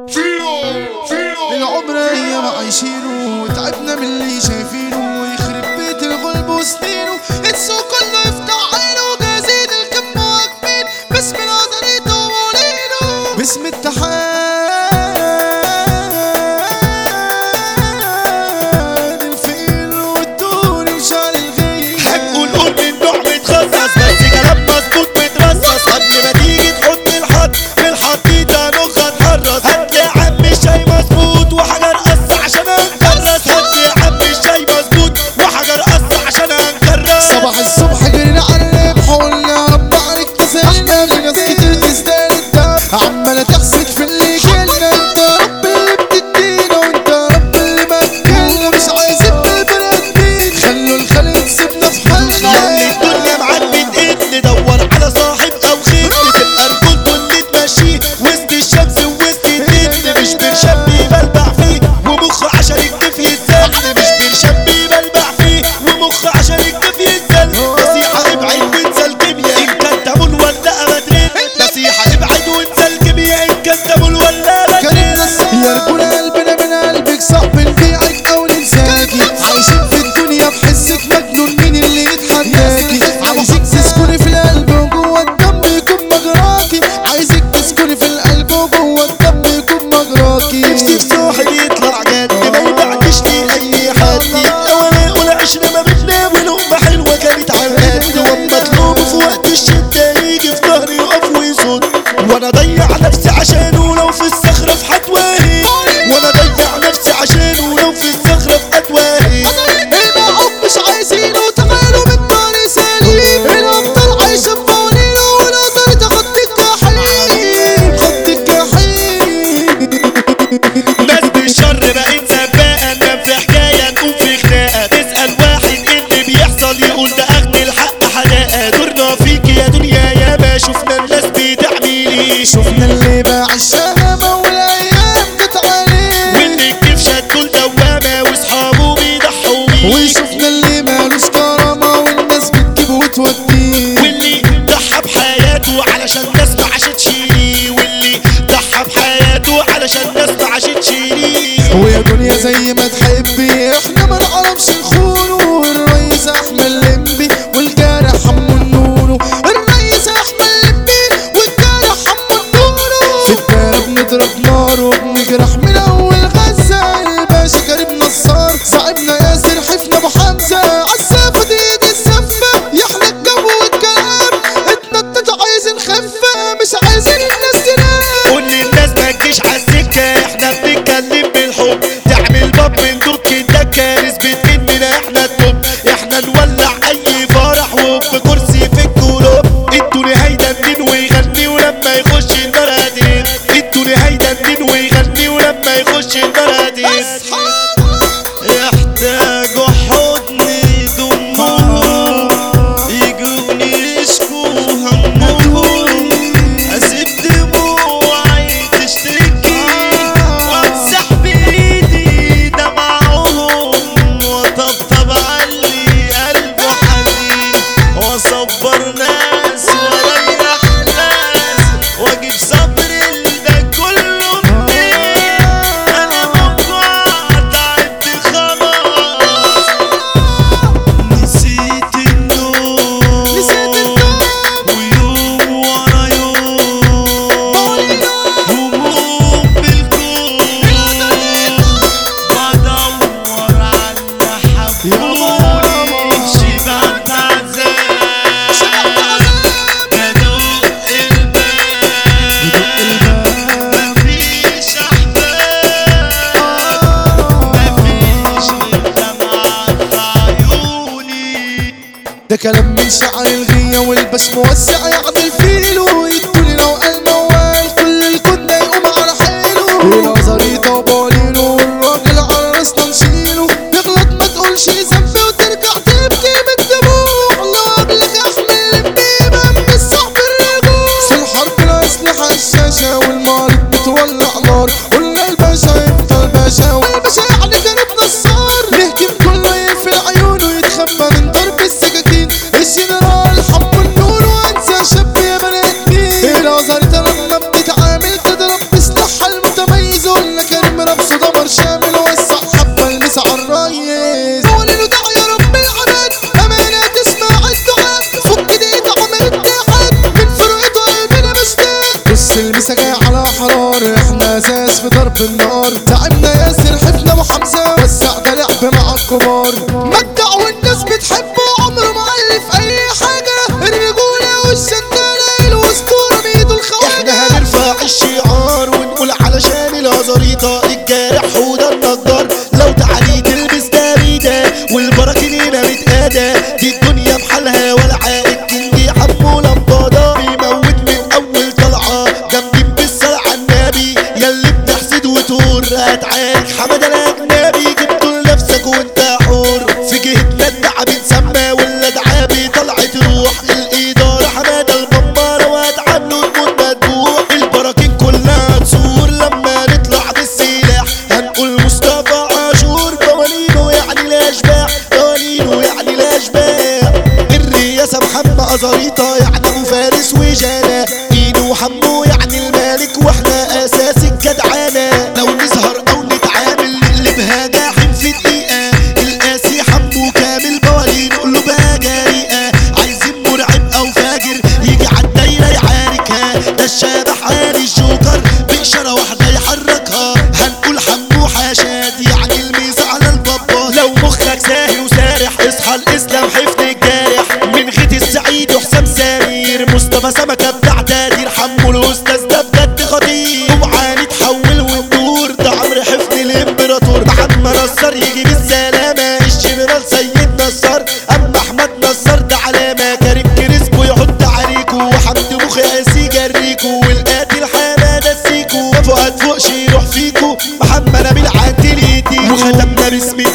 العمر ايام عايشينه وتعبنا من اللي شايفينه ويخرب بيت الغلب وسنينه السوق كله يفتح عينه جازين الكم واقفين باسم العضلية ومولينه باسم التحاد الفيل والدون مشعل الغيب هنقول قول من نوع متخصص بس كلام مظبوط مترصص قبل ما تيجي تحط الحط في الحطيطة نخ تحرص هات لي عم الشاي مظبوط وحجر قص عشان انكرس هات لي عم الشاي مظبوط وحجر قص عشان انكرس صباح الصبح جرينا على الربح وقلنا يا رب عليك تسهلنا في ناس كتير تستاهل الدم عمالة تحسد في اللي جالنا انت يا رب اللي بتدينا وانت يا رب اللي مكلنا مش عايزين بالبني ادمين خلوا الخلق تسيبنا في يعني حالنا الدنيا معاك بتقل ندور على صاحب او خير تبقى الكل اللي تمشيه وسط الشمس ووسط الدين مش برشام بيبلبع فيه ومخه عشان يكتف يتزل مش برشام بيبلبع فيه ومخه عشان يكتف يتزل نصيحة ابعد وانسى الكيمياء ان كان تمول ولا ابدرين نصيحة ابعد وانسى الكيمياء ان كان تمول ولا كان ابدرين الناس يا رجولة قلبنا من قلبك صعب نبيعك او ننساكي عايشين في الدنيا بحسك مجنون مين اللي يتحداكي عايزك تسكني في القلب وجوه الدم يكون مجراكي عايزك تسكني في القلب وجوه الدم يكون مجراكي نفسي في صاحب يطلع جد ما يبعتش لي اي حد اولا اقول عشنا ما بتنام ولقمه حلوه كانت على القد واما اطلبه في وقت الشده يجي في ظهري يقف ويصد وانا اضيع نفسي عشانه لو في الصخره في حتواهي وانا اضيع نفسي عشانه لو في الصخره في حتواهي المعوق مش عايزينه تخيلوا من طريق سليم الابطال عايشه بقوانينه ونقدر تاخد الجحيم خد الجحيم ناس بالشر بقت سباقة ننام في حكاية نقوم في خناقة تسأل واحد ايه اللي بيحصل يقول ده اخد الحق حداقة دورنا فيك يا دنيا يا ما شفنا الناس بتعملي شفنا اللي باع الشهامة والايام جت عليه واللي كيف شدوا الدوامة واصحابه بيضحوا بيه وشفنا اللي مالوش كرامة والناس بتجيبه وتوديه واللي ضحى بحياته علشان ناس ما عاشتش ليه واللي ضحى بحياته علشان ناس ما عاشتش ليه ويا دنيا زي ما تحبي احنا ما نعرفش نخونه الرئيس احمد اللمبي والجارح حمو النونو الرئيس احمد اللمبي والجارح حمو النونو في الدار بنضرب نار وبنجرح من اول غزة الباشا كريم نصار صاحبنا ياسر حفنا ابو حمزة عالسافة دي ايد السفة يحلى الجو والكلام اتنطط عايزين خفة مش عايزين الناس تنام قول للناس ما تجيش عالسكة احنا بنتكلم بالحب تعمل باب من دوك الدكة نثبت اننا احنا التوب احنا نولع اي فرح وبكرسي في الكلوب ادوني هيدا منين ويغني ولما يخش البرادير ادوني هيدا منين ويغني ولما يخش البرادير يحتاجوا حضن يضمهم يجوني يشكوا همهم اسيب دموعي تشتكي وامسح بايدي دمعهم واطبطب علي قلبه حزين واصبر ناس واريح ناس واجيب صبري ده كله منين انا موجوع تعبت خلاص نسيت النوم نسيت النوم ويوم ورا يوم هموم بالكون بدور على حبوني شبعت عذاب بدق الباب مفيش احباب مفيش دمعة في عيوني ده كلام من شعر الغية والبس موسع يعمل فيلو يدولي لو قال موال كل الكون ده يقوم على حيله والازاريطة وبولينو والراجل على راسنا نشيله نغلط ما تقولش ذنب وترجع تبكي من الدموع الله قبلك احمل البيبة من الصعب الرجوع في الحرب الاسلحة الشاشة والمارد بتولع نار قلنا الباشا يفضل باشا والباشا يعني كانت نصار نهجم كله يقفل عيونه يتخبى من ضرب السكاكين الجنرال حمو النور وانسى شاب يا بني ادمين الازاريطة لما بتتعامل تضرب بسلاحها المتميز الاساس في ضرب النار زعمنا ياسر حفنا وحمزه وسع ده لعب مع الكبار مبدع والناس بتحبه عمره ما الف اي حاجه الرجوله والشندله الاسطوره بايده احنا الخواجه هنرفع الشعار ونقول علشان الهزاريطة الجارح وده النجار لو تعالي تلبس داريدة والبراكين هنا متقادة دي الدنيا بحالها ولا عائد كنجي حمو لمبادة بيموت من اول طلعة جنبين بالصلاة على النبي ياللي بتحسد وتور هتعارك حمد الاجنبي جبته لنفسك وانت حور في جهتنا الدعا بنسمى ولا دعابي طلعت روح الادارة حمادة الممارة وهتعاملوا الموت مدبوح البراكين كلها تسور لما نطلع بالسلاح هنقول مصطفى عاشور قوانينه يعني الاشباح قوانينه يعني الاشباح الرياسة محمد أزاريطة يعني ابو فارس وجانا ايده حمو يعني الملك واحنا اساس الجدعانة لو نظهر او نتعامل نقلبها جاحم في دقيقة القاسي حمو كامل قوانين قلوبها جريئة عايزين مرعب او فاجر يجي عالدايرة يعاركها ده الشبح عالي الجوكر بإشارة واحدة يحركها هنقول حمو حاشاد يعني الميزة على البابا لو مخك ساهي وسارح اصحى الاسلام حفظ الجارح من غيت السعيد وحسام سمير مصطفى سمكة بتاع تقدير حمو الاستاذ ده بجد خطير اوعى نتحول وندور ده عمرو حفظ الامبراطور محمد نصر يجي بالسلامة الجنرال سيد نصر اما احمد نصر ده علامة كريم كريسكو يحط عليكو وحمد مخ قاسي جريكو والقاتل حمادة سيكو فؤاد فوقش يروح فيكو محمد نبيل عدل ايديكو وختمنا باسم